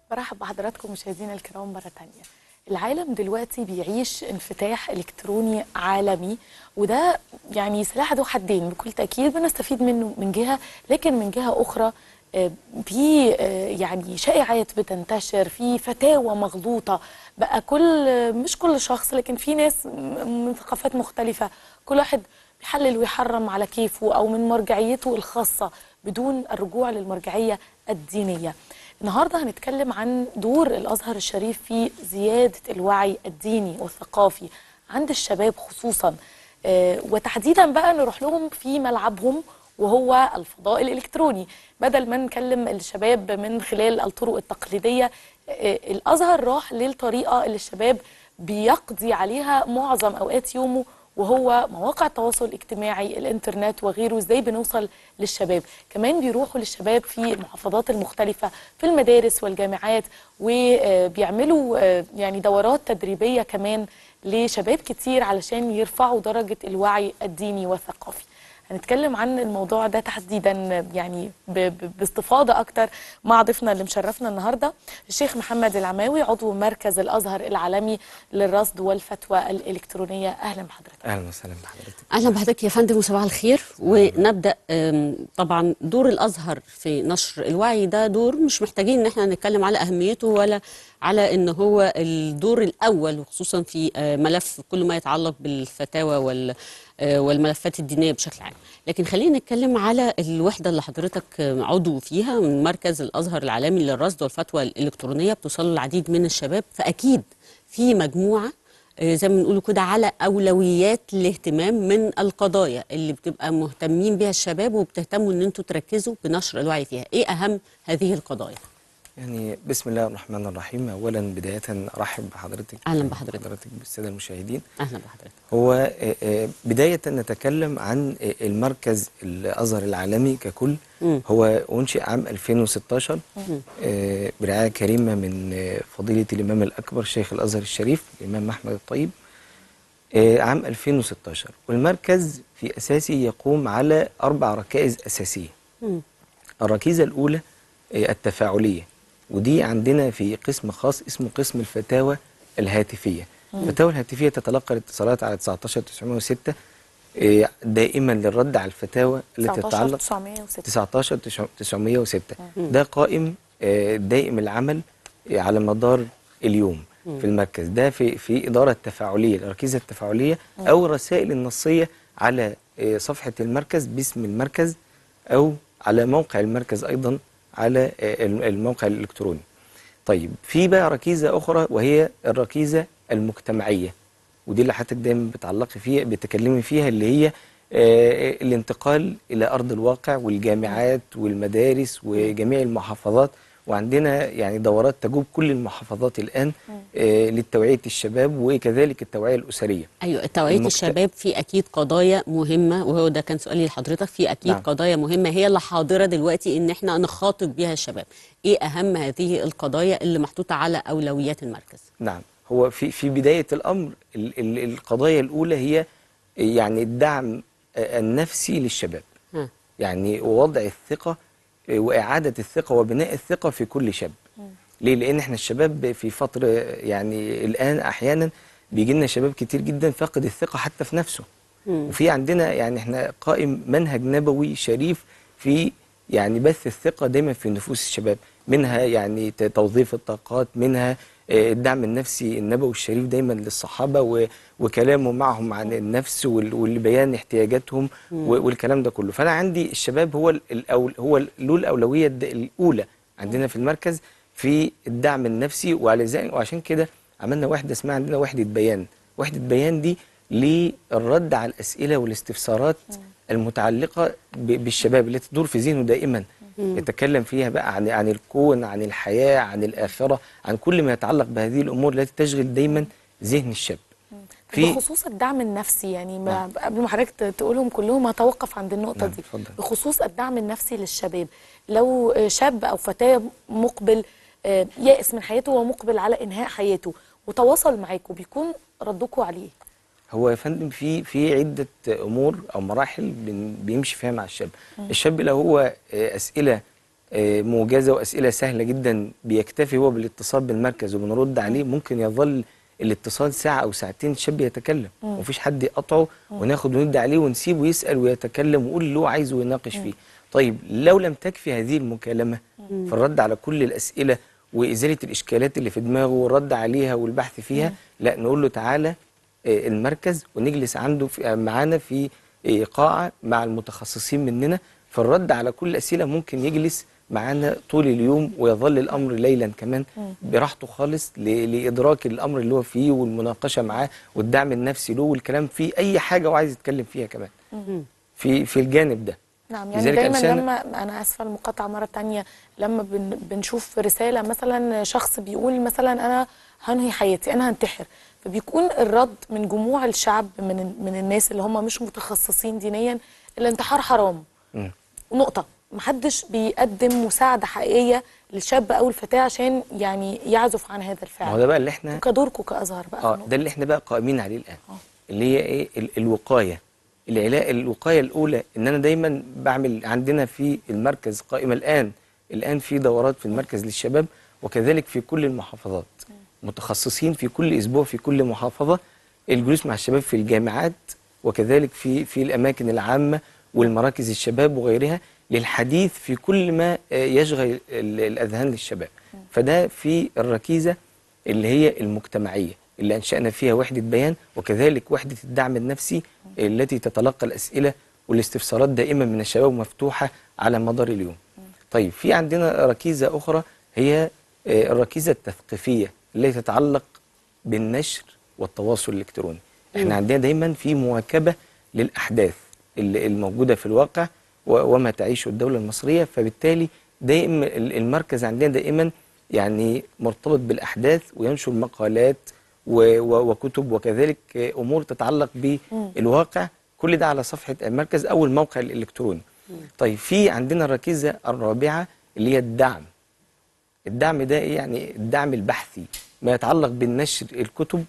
برحب بحضراتكم مشاهدينا الكرام مرة تانية العالم دلوقتي بيعيش انفتاح إلكتروني عالمي وده يعني سلاح ذو حدين بكل تأكيد بنستفيد منه من جهة لكن من جهة أخرى آه، في آه، يعني شائعات بتنتشر في فتاوى مغلوطة بقى كل مش كل شخص لكن في ناس من ثقافات مختلفة كل واحد بيحلل ويحرم على كيفه أو من مرجعيته الخاصة بدون الرجوع للمرجعية الدينية النهارده هنتكلم عن دور الازهر الشريف في زياده الوعي الديني والثقافي عند الشباب خصوصا آه، وتحديدا بقى نروح لهم في ملعبهم وهو الفضاء الالكتروني بدل ما نكلم الشباب من خلال الطرق التقليديه آه، الازهر راح للطريقه اللي الشباب بيقضي عليها معظم اوقات يومه وهو مواقع التواصل الاجتماعي الانترنت وغيره ازاي بنوصل للشباب كمان بيروحوا للشباب في المحافظات المختلفة في المدارس والجامعات وبيعملوا آه، يعني دورات تدريبية كمان لشباب كتير علشان يرفعوا درجة الوعي الديني والثقافي هنتكلم عن الموضوع ده تحديدا يعني ب- ب- باستفاضه اكتر مع ضيفنا اللي مشرفنا النهارده الشيخ محمد العماوي عضو مركز الازهر العالمي للرصد والفتوى الالكترونيه اهلا بحضرتك اهلا وسهلا بحضرتك اهلا بحضرتك يا فندم وصباح الخير ونبدا أم، طبعا دور الازهر في نشر الوعي ده دور مش محتاجين ان احنا نتكلم على اهميته ولا على ان هو الدور الاول وخصوصا في آه، ملف كل ما يتعلق بالفتاوى وال آه، والملفات الدينيه بشكل عام لكن خلينا نتكلم على الوحده اللي حضرتك آه، عضو فيها من مركز الازهر العالمي للرصد والفتوى الالكترونيه بتوصل العديد من الشباب فاكيد في مجموعه آه، زي ما بنقولوا كده على اولويات الاهتمام من القضايا اللي بتبقى مهتمين بها الشباب وبتهتموا ان انتوا تركزوا بنشر الوعي فيها ايه اهم هذه القضايا يعني بسم الله الرحمن الرحيم اولا بدايه ارحب بحضرتك أهلا بحضرتك. حضرتك بالساده المشاهدين اهلا بحضرتك هو آه، آه، بدايه نتكلم عن آه، المركز الازهر العالمي ككل مم. هو انشئ عام 2016 آه، برعايه كريمه من آه، فضيله الامام الاكبر شيخ الازهر الشريف الامام احمد الطيب آه، عام 2016 والمركز في اساسه يقوم على اربع ركائز اساسيه مم. الركيزة الأولى آه، التفاعلية ودي عندنا في قسم خاص اسمه قسم الفتاوى الهاتفية الفتاوى الهاتفية تتلقى الاتصالات على 19906 آه، دائما للرد على الفتاوى التي 19 تتعلق 906 19 906 ده قائم آه، دائم العمل آه، على مدار اليوم في المركز ده في في إدارة تفاعلية الركيزة التفاعلية أو الرسائل النصية على آه، صفحة المركز باسم المركز أو على موقع المركز أيضا على آه، الموقع الإلكتروني طيب في بقى ركيزة أخرى وهي الركيزة المجتمعية ودي اللي حضرتك دايما بتعلقي فيها بتكلمي فيها اللي هي آه، الانتقال إلى أرض الواقع والجامعات والمدارس وجميع المحافظات وعندنا يعني دورات تجوب كل المحافظات الآن آه، للتوعية الشباب وكذلك التوعية الأسرية ايوه توعيه المجت- الشباب في اكيد قضايا مهمه وهو ده كان سؤالي لحضرتك في اكيد نعم. قضايا مهمه هي اللي حاضره دلوقتي ان احنا نخاطب بيها الشباب ايه اهم هذه القضايا اللي محطوطه على اولويات المركز نعم هو في في بداية الأمر ال- ال- القضايا الأولى هي يعني الدعم آه، النفسي للشباب ها. يعني وضع الثقة آه، وإعادة الثقة وبناء الثقة في كل شاب ليه؟ لأن احنا الشباب في فترة يعني الآن أحيانا بيجي لنا شباب كتير جدا فاقد الثقة حتى في نفسه وفي عندنا يعني احنا قائم منهج نبوي شريف في يعني بث الثقة دايما في نفوس الشباب منها يعني ت- توظيف الطاقات منها آه، الدعم النفسي النبوي الشريف دايما للصحابة و- وكلامه معهم عن النفس وال- والبيان احتياجاتهم و- والكلام ده كله فأنا عندي الشباب هو ال- الأول هو ال- له الأولوية الد- الأولى عندنا في المركز في الدعم النفسي وعلى ذلك وعشان كده عملنا وحدة اسمها عندنا وحدة بيان وحدة بيان دي للرد على الأسئلة والاستفسارات المتعلقة ب- بالشباب التي تدور في ذهنه دائما يتكلم فيها بقى عن عن الكون عن الحياة عن الآخرة عن كل ما يتعلق بهذه الأمور التي تشغل دايما ذهن الشاب في بخصوص الدعم النفسي يعني ما قبل ما حضرتك ت- تقولهم كلهم هتوقف عند النقطه نعم، دي اتفضل. بخصوص الدعم النفسي للشباب لو آه، شاب او فتاه مقبل آه، يائس من حياته ومقبل على انهاء حياته وتواصل معاكم بيكون ردكم عليه هو يا فندم في في عده امور او مراحل بن- بيمشي فيها مع الشاب الشاب لو هو آه، اسئله آه، موجزه واسئله سهله جدا بيكتفي هو بالاتصال بالمركز وبنرد عليه ممكن يظل الاتصال ساعه او ساعتين الشاب يتكلم ومفيش حد يقطعه وناخد وندي عليه ونسيبه يسال ويتكلم ويقول اللي هو عايزه ويناقش فيه طيب لو لم تكفي هذه المكالمه في الرد على كل الاسئله وازاله الاشكالات اللي في دماغه والرد عليها والبحث فيها لا نقول له تعالى آه، المركز ونجلس عنده في آه، معانا في آه، قاعه مع المتخصصين مننا فالرد على كل الاسئله ممكن يجلس معانا طول اليوم ويظل الامر ليلا كمان براحته خالص ل- لادراك الامر اللي هو فيه والمناقشه معاه والدعم النفسي له والكلام فيه اي حاجه هو عايز يتكلم فيها كمان في في الجانب ده نعم يعني لذلك دايما علشان- لما انا اسفه المقاطعه مره تانية لما بن بنشوف رساله مثلا شخص بيقول مثلا انا هنهي حياتي انا هنتحر فبيكون الرد من جموع الشعب من من الناس اللي هم مش متخصصين دينيا الانتحار حرام مم. نقطه محدش بيقدم مساعده حقيقيه للشاب او الفتاه عشان يعني يعزف عن هذا ما هو الفعل ده بقى اللي احنا كدوركم كازهر بقى في اه النقطة ده اللي احنا بقى قائمين عليه الان آه. اللي هي ايه ال- الوقايه العلاج الوقايه الاولى ان انا دايما بعمل عندنا في المركز قائمه الان الان في دورات في المركز للشباب وكذلك في كل المحافظات متخصصين في كل اسبوع في كل محافظه الجلوس مع الشباب في الجامعات وكذلك في في الاماكن العامه والمراكز الشباب وغيرها للحديث في كل ما آه، يشغل ال- الاذهان للشباب فده في الركيزه اللي هي المجتمعيه اللي انشانا فيها وحده بيان وكذلك وحده الدعم النفسي التي تتلقى الاسئله والاستفسارات دائما من الشباب مفتوحه على مدار اليوم. طيب في عندنا ركيزه اخرى هي آه، الركيزه التثقيفيه التي تتعلق بالنشر والتواصل الالكتروني. احنا عندنا دايما في مواكبه للاحداث اللي الموجوده في الواقع و- وما تعيشه الدوله المصريه فبالتالي دائما ال- المركز عندنا دائما يعني مرتبط بالاحداث وينشر مقالات و- و- وكتب وكذلك آه، امور تتعلق بالواقع كل ده على صفحه المركز او الموقع الالكتروني. طيب في عندنا الركيزه الرابعه اللي هي الدعم. الدعم ده إيه؟ يعني الدعم البحثي ما يتعلق بالنشر الكتب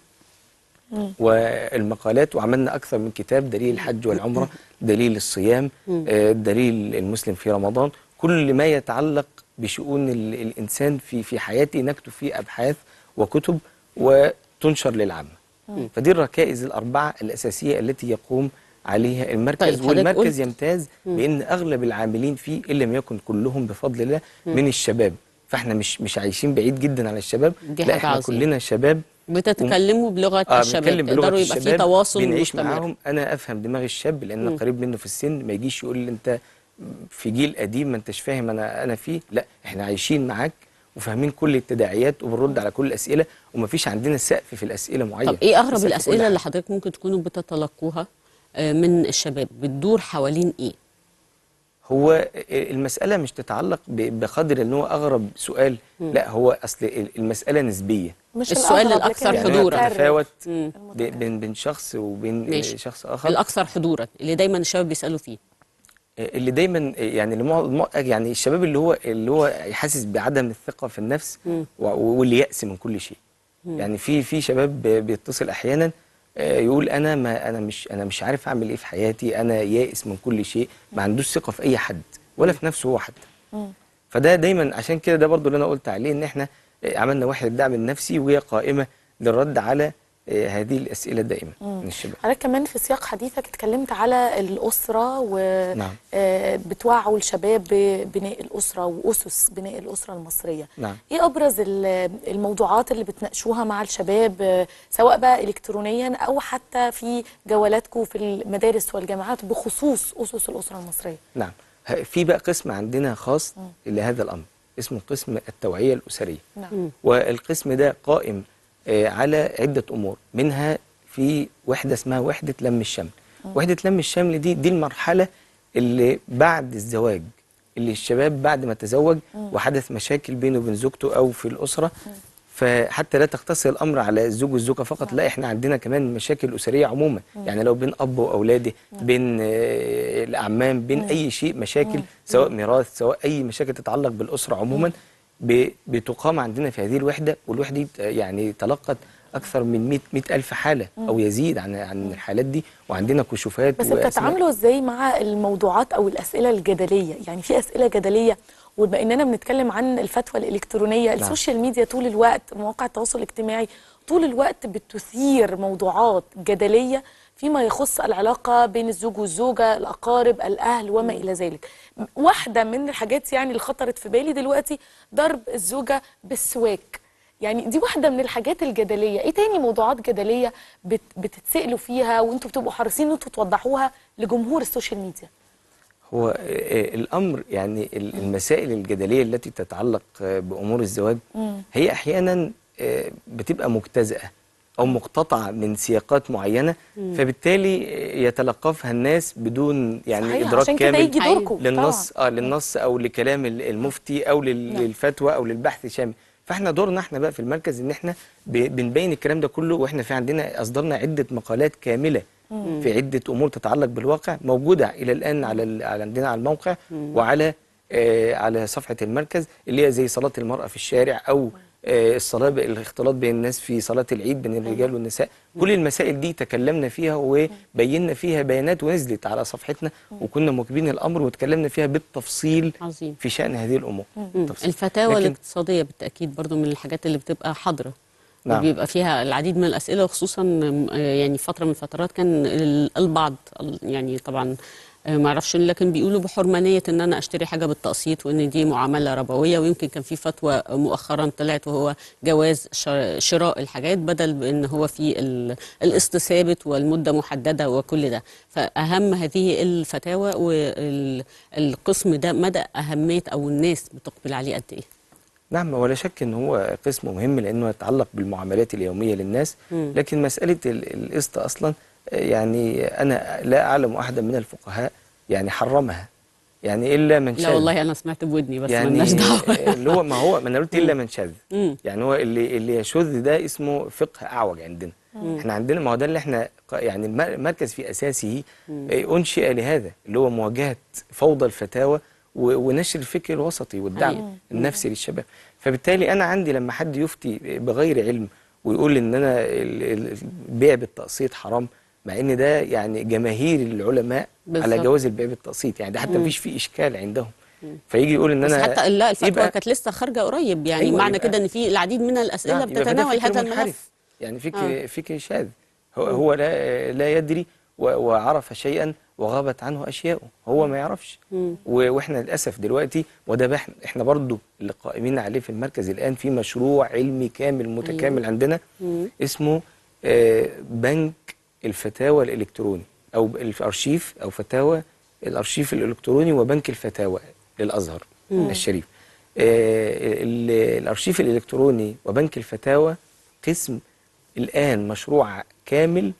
والمقالات وعملنا أكثر من كتاب دليل الحج والعمرة دليل الصيام آه، دليل المسلم في رمضان كل ما يتعلق بشؤون ال- الإنسان في في حياته نكتب فيه أبحاث وكتب وتنشر للعامة فدي الركائز الأربعة الأساسية التي يقوم عليها المركز طيب، حضرتك والمركز قلت- يمتاز بأن أغلب العاملين فيه إن لم يكن كلهم بفضل الله من الشباب فاحنا مش مش عايشين بعيد جدا عن الشباب دي لا حاجة احنا عظيمة. كلنا شباب بتتكلموا بلغه اه الشباب بنتكلم بلغه تقدروا يبقى في الشباب تواصل بنعيش مستمر معاهم انا افهم دماغ الشاب لان انا قريب منه في السن ما يجيش يقول لي انت في جيل قديم ما انتش فاهم انا انا فيه لا احنا عايشين معاك وفاهمين كل التداعيات وبنرد على كل الاسئله ومفيش عندنا سقف في الاسئله معين طب ايه اغرب سقف كل الاسئله حاجة. اللي حضرتك ممكن تكونوا بتتلقوها آه، من الشباب بتدور حوالين ايه هو المسألة مش تتعلق ب- بقدر ان هو اغرب سؤال لا هو اصل المسألة نسبية مش السؤال الأغرب، الأكثر لكن يعني هي حضوراً. المتكرر. بتتفاوت مم. ب- بين بين شخص وبين ماشي. شخص اخر الاكثر حضورا اللي دايما الشباب بيسالوا فيه اللي دايما يعني اللي مع- مع- يعني الشباب اللي هو اللي هو يحسس بعدم الثقه في النفس و- واللي يأس من كل شيء يعني في في شباب ب- بيتصل احيانا آه، يقول انا ما انا مش انا مش عارف اعمل ايه في حياتي انا يائس من كل شيء ما عندوش ثقه في اي حد ولا في نفسه هو حتى فده دايما عشان كده ده برضو اللي انا قلت عليه ان احنا آه، عملنا وحده دعم النفسي وهي قائمه للرد على آه، هذه الاسئله دائما من الشباب حضرتك كمان في سياق حديثك اتكلمت على الأسرة نعم. وبتوعوا الشباب ببناء الأسرة وأسس بناء الأسرة المصرية نعم. إيه أبرز ال- الموضوعات اللي بتناقشوها مع الشباب آه، سواء بقى إلكترونيا أو حتى في جولاتكم في المدارس والجامعات بخصوص أسس الأسرة المصرية نعم ه- في بقى قسم عندنا خاص لهذا الامر اسمه قسم التوعيه الاسريه نعم والقسم ده قائم آه، على عده امور منها في وحده اسمها وحده لم الشمل وحده لم الشمل دي دي المرحله اللي بعد الزواج اللي الشباب بعد ما تزوج وحدث مشاكل بينه وبين زوجته او في الاسره فحتى لا تقتصر الامر على الزوج والزوجه فقط لا احنا عندنا كمان مشاكل اسريه عموما يعني لو بين اب واولاده بين آه، الاعمام بين اي شيء مشاكل سواء ميراث سواء اي مشاكل تتعلق بالاسره عموما ب- بتقام عندنا في هذه الوحده والوحده دي يعني تلقت اكثر من 100 100 الف حاله او يزيد عن عن الحالات دي وعندنا كشوفات بس وأسماء. بتتعاملوا ازاي مع الموضوعات او الاسئله الجدليه يعني في اسئله جدليه وبما اننا بنتكلم عن الفتوى الالكترونيه السوشيال ميديا طول الوقت مواقع التواصل الاجتماعي طول الوقت بتثير موضوعات جدليه فيما يخص العلاقه بين الزوج والزوجه الاقارب الاهل وما الى ذلك واحده من الحاجات يعني اللي خطرت في بالي دلوقتي ضرب الزوجه بالسواك يعني دي واحدة من الحاجات الجدلية ايه تاني موضوعات جدلية بت بتتسألوا فيها وانتوا بتبقوا حريصين ان انتوا توضحوها لجمهور السوشيال ميديا هو آه، آه، الامر يعني ال- المسائل الجدليه التي تتعلق آه، بامور الزواج هي احيانا آه، بتبقى مجتزاه او مقتطعه من سياقات معينه فبالتالي آه، يتلقفها الناس بدون يعني صحيح ادراك عشان كده كامل يجي دوركم للنص اه للنص او لكلام ال- المفتي او لل- نعم. للفتوى او للبحث الشامل فاحنا دورنا احنا بقى في المركز ان احنا ب- بنبين الكلام ده كله واحنا في عندنا اصدرنا عده مقالات كامله في عده امور تتعلق بالواقع موجوده الى الان على ال- على عندنا على الموقع وعلى آه على صفحه المركز اللي هي زي صلاه المراه في الشارع او آه الصلاه ب- الاختلاط بين الناس في صلاه العيد بين الرجال والنساء كل المسائل دي تكلمنا فيها وبينا فيها بيانات ونزلت على صفحتنا وكنا مواكبين الامر وتكلمنا فيها بالتفصيل عظيم في شان هذه الامور مم. تفصيل. الفتاوى لكن- الاقتصادية بالتأكيد برضو من الحاجات اللي بتبقى حاضرة نعم. وبيبقى فيها العديد من الأسئلة وخصوصا آم، آه، يعني فترة من الفترات كان ال- البعض ال- يعني طبعا آه، ما اعرفش لكن بيقولوا بحرمانية ان انا اشتري حاجة بالتقسيط وان دي معاملة ربوية ويمكن كان في فتوى مؤخرا طلعت وهو جواز ش- شراء الحاجات بدل بان هو في ال- القسط ثابت والمدة محددة وكل ده فأهم هذه الفتاوى والقسم ده مدى أهمية أو الناس بتقبل عليه قد إيه نعم ولا شك ان هو قسم مهم لانه يتعلق بالمعاملات اليوميه للناس مم. لكن مساله ال- القسط اصلا آه، يعني انا لا اعلم احدا من الفقهاء يعني حرمها يعني الا من لا شاذ والله أنا سمعت بودني بس يعني مالناش دعوة آه، اللي هو ما هو ما انا قلت الا من شاذ مم. يعني هو اللي اللي يشذ ده اسمه فقه اعوج عندنا احنا عندنا ما هو ده اللي احنا ق- يعني الم- المركز في اساسه آه، انشئ لهذا اللي هو مواجهه فوضى الفتاوى و- ونشر الفكر الوسطي والدعم حقيقي. النفسي للشباب فبالتالي انا عندي لما حد يفتي بغير علم ويقول ان انا ال- ال- البيع بالتقسيط حرام مع ان ده يعني جماهير العلماء على بالظبط. جواز البيع بالتقسيط يعني ده حتى مفيش فيه اشكال عندهم فيجي يقول ان بس انا حتى لا الفتوى يبقى- كانت لسه خارجة قريب يعني أيوة، معنى يبقى- كده إن في العديد من الأسئلة نعم، يبقى فده بتتناول فكر هذا منحرف. الملف يعني فكر آه. فكر شاذ هو, هو لا لا يدري و- وعرف شيئا وغابت عنه اشياء هو ما يعرفش مم. و- واحنا للاسف دلوقتي وده بقى إحنا- احنا برضو اللي قائمين عليه في المركز الان في مشروع علمي كامل متكامل أيوة. عندنا مم. اسمه آه، بنك الفتاوى الالكتروني او الارشيف او فتاوى الارشيف الالكتروني وبنك الفتاوى للازهر الشريف آه، ال- الارشيف الالكتروني وبنك الفتاوى قسم الان مشروع كامل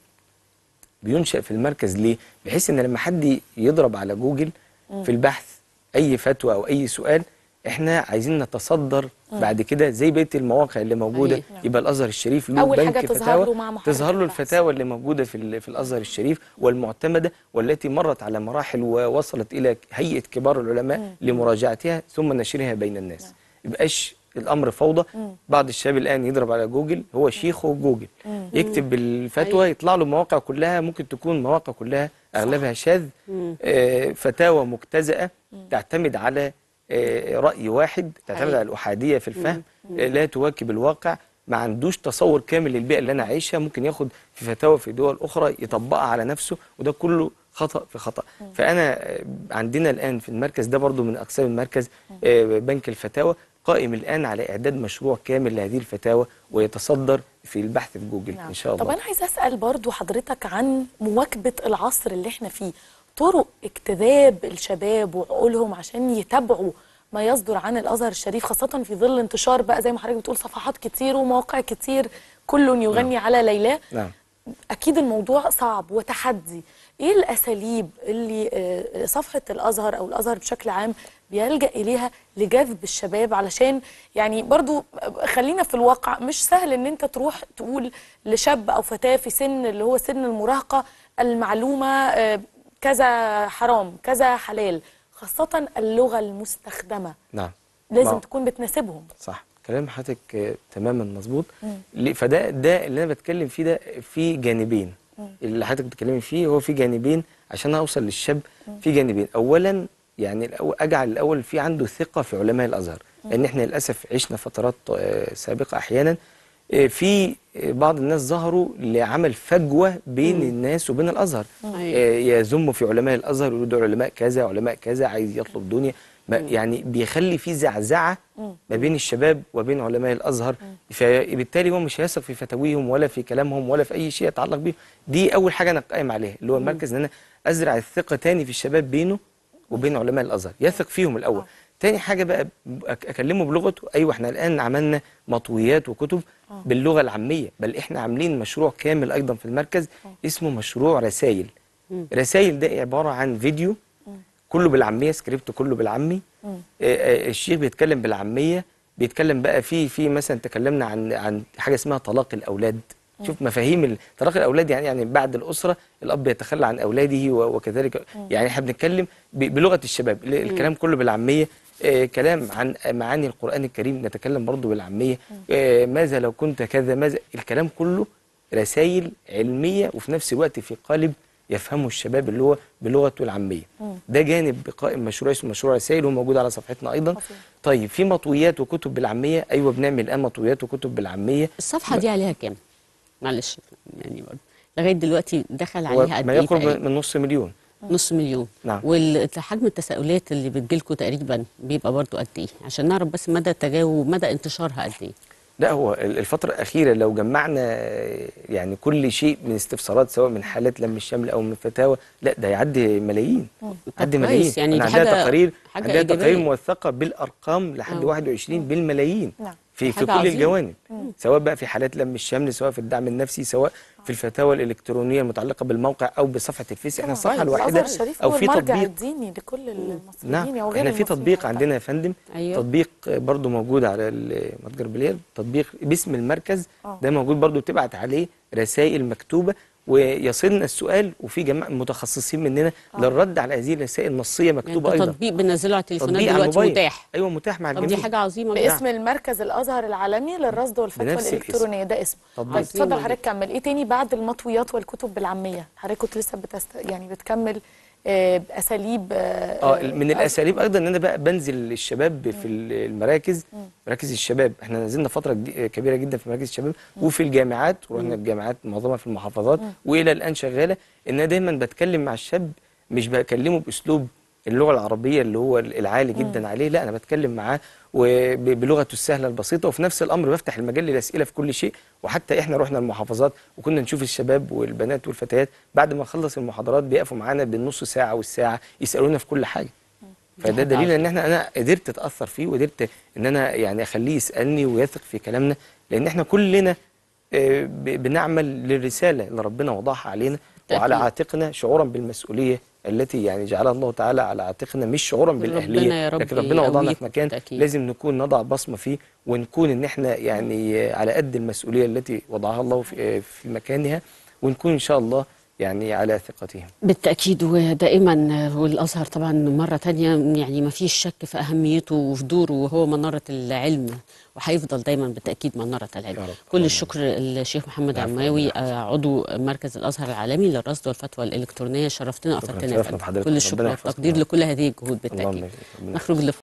بينشأ في المركز ليه؟ بحيث ان لما حد يضرب على جوجل في البحث اي فتوى او اي سؤال احنا عايزين نتصدر بعد كده زي بقيه المواقع اللي موجوده حقيقي. يبقى الازهر الشريف له أول بنك حاجة تظهر فتاوى له مع محرك تظهر له البحث. الفتاوى اللي موجوده في ال- في الازهر الشريف والمعتمده والتي مرت على مراحل ووصلت الى هيئه كبار العلماء لمراجعتها ثم نشرها بين الناس يبقاش الامر فوضى بعض الشباب الان يضرب على جوجل هو شيخه جوجل يكتب بالفتوى يطلع له مواقع كلها ممكن تكون مواقع كلها اغلبها شاذ آه، فتاوى مجتزأه تعتمد على آه، رأي واحد تعتمد حقيقي. على الأحادية في الفهم آه، لا تواكب الواقع ما عندوش تصور كامل للبيئة اللي أنا عايشها ممكن ياخد في فتاوى في دول أخرى يطبقها على نفسه وده كله خطأ في خطأ فأنا آه، عندنا الآن في المركز ده برضو من أقسام المركز آه، بنك الفتاوى قائم الآن على إعداد مشروع كامل لهذه الفتاوى ويتصدر في البحث في جوجل نعم. إن شاء طب الله انا عايزه اسال برضو حضرتك عن مواكبه العصر اللي احنا فيه طرق اجتذاب الشباب وعقولهم عشان يتابعوا ما يصدر عن الازهر الشريف خاصه في ظل انتشار بقى زي ما حضرتك بتقول صفحات كتير ومواقع كتير كل يغني على ليلاه نعم اكيد الموضوع صعب وتحدي ايه الاساليب اللي آه، صفحه الازهر او الازهر بشكل عام بيلجا اليها لجذب الشباب علشان يعني برضو خلينا في الواقع مش سهل ان انت تروح تقول لشاب او فتاه في سن اللي هو سن المراهقه المعلومه آه، كذا حرام كذا حلال خاصه اللغه المستخدمه نعم لازم ما- تكون بتناسبهم صح كلام حضرتك آه، تماما مظبوط ليه- فده ده اللي انا بتكلم فيه ده في جانبين اللي حضرتك بتتكلمي فيه هو في جانبين عشان اوصل للشاب في جانبين اولا يعني الأول اجعل الاول في عنده ثقه في علماء الازهر لان احنا للاسف عشنا فترات آه، سابقه احيانا آه، في بعض الناس ظهروا لعمل فجوه بين الناس وبين الازهر أيوة. آه، يذموا في علماء الازهر يقولوا دول علماء كذا علماء كذا عايز يطلب دنيا ما يعني بيخلي في زعزعه ما بين الشباب وبين علماء الازهر فبالتالي هو مش هيثق في فتاويهم ولا في كلامهم ولا في اي شيء يتعلق بيهم دي اول حاجه انا قايم عليها اللي هو المركز ان انا ازرع الثقه تاني في الشباب بينه وبين علماء الازهر يثق فيهم الاول تاني حاجه بقى أك- اكلمه بلغته ايوه احنا الان عملنا مطويات وكتب باللغه العاميه بل احنا عاملين مشروع كامل ايضا في المركز اسمه مشروع رسائل رسائل ده عباره عن فيديو كله بالعاميه سكريبت كله بالعامي آه، آه، الشيخ بيتكلم بالعاميه بيتكلم بقى في في مثلا تكلمنا عن عن حاجه اسمها طلاق الاولاد شوف مفاهيم ال- طلاق الاولاد يعني يعني بعد الاسره الاب يتخلى عن اولاده و- وكذلك يعني احنا بنتكلم ب- بلغه الشباب ال- الكلام كله بالعاميه آه، كلام عن معاني القران الكريم نتكلم برضه بالعاميه آه، ماذا لو كنت كذا ماذا الكلام كله رسائل علميه وفي نفس الوقت في قالب يفهمه الشباب اللي هو بلغته العاميه ده جانب قائم مشروع اسمه مشروع رسائل وهو موجود على صفحتنا ايضا عظيم. طيب في مطويات وكتب بالعاميه ايوه بنعمل الان مطويات وكتب بالعاميه الصفحه دي عليها كام معلش يعني برضه لغايه دلوقتي دخل هو عليها قد ما ايه يقرب تقريباً؟ من نص مليون نص مليون نعم. وحجم التساؤلات اللي بتجيلكوا تقريبا بيبقى برضو قد ايه عشان نعرف بس مدى التجاوب مدى انتشارها قد ايه لا هو ال- الفترة الأخيرة لو جمعنا آه، يعني كل شيء من استفسارات سواء من حالات لم الشمل أو من فتاوى لا ده يعدي ملايين يعدي كويس، ملايين يعني أنا دي عندها حاجة- تقارير حاجة عندها إيجابية. تقارير موثقة بالأرقام لحد آه. 21 بالملايين نعم. في في حاجة كل عظيمة. الجوانب سواء بقى في حالات لم الشمل سواء في الدعم النفسي سواء في الفتاوى الإلكترونية المتعلقة بالموقع أو بصفحة الفيس احنا الصفحة كويس. الواحدة الازهر الشريف أو هو في المرجع تطبيق الديني لكل المصريين نعم وغير احنا في المصريين تطبيق حتى. عندنا يا فندم أيوة. تطبيق برضو موجود على المتجر بليل تطبيق باسم المركز آه. ده موجود برضو بتبعت عليه رسائل مكتوبة ويصلنا السؤال وفي جماعة متخصصين مننا للرد على هذه الرسائل نصية يعني مكتوبة ده أيضا تطبيق بنزله على التليفونات تطبيق على دلوقتي الموبايل متاح أيوة متاح مع طب الجميع دي حاجه عظيمه جدا باسم المركز الازهر العالمي للرصد والفتوى بنفس الاسم. الالكترونيه ده اسمه تطبيق. طيب اتفضل عظيم حضرتك كمل ايه تاني بعد المطويات والكتب بالعاميه حضرتك كنت لسه بتست... يعني بتكمل آه، باساليب اه من الاساليب ايضا ان انا بقى بنزل الشباب في المراكز مراكز الشباب احنا نزلنا فتره جدي- كبيره جدا في مراكز الشباب وفي الجامعات ورحنا الجامعات معظمها في المحافظات والى الان شغاله ان انا دايما بتكلم مع الشاب مش بكلمه باسلوب اللغه العربيه اللي هو العالي جدا عليه لا انا بتكلم معاه وب- بلغته السهله البسيطه وفي نفس الامر بفتح المجال للاسئله في كل شيء وحتى احنا رحنا المحافظات وكنا نشوف الشباب والبنات والفتيات بعد ما نخلص المحاضرات بيقفوا معانا بالنص ساعه والساعه يسالونا في كل حاجه فده حاجة دليل عظيمة. ان احنا انا قدرت اتاثر فيه وقدرت ان انا يعني اخليه يسالني ويثق في كلامنا لان احنا كلنا آه، ب- بنعمل للرساله اللي ربنا وضعها علينا وعلى بالتأكيد. عاتقنا شعورا بالمسؤوليه التي يعني جعلها الله تعالى على عاتقنا مش شعورا ربنا بالاهليه يا رب لكن ربنا وضعنا يقويك في مكان بالتأكيد. لازم نكون نضع بصمه فيه ونكون ان احنا يعني آه، على قد المسؤوليه التي وضعها الله في آه، في مكانها ونكون ان شاء الله يعني على ثقتهم بالتأكيد ودائما والأزهر طبعا مرة تانية يعني ما فيش شك في أهميته وفي دوره وهو منارة العلم وهيفضل دايما بالتأكيد منارة العلم يا رب. كل اللهم الشكر للشيخ محمد العفو، عماوي ربنا آه، عضو مركز الأزهر العالمي للرصد والفتوى الإلكترونية شرفتنا شكراً، وأفدتنا يا شرفنا فندم. بحضرتك. كل الشكر ربنا يحفظك. والتقدير لكل هذه الجهود بالتأكيد اللهم ربنا نخرج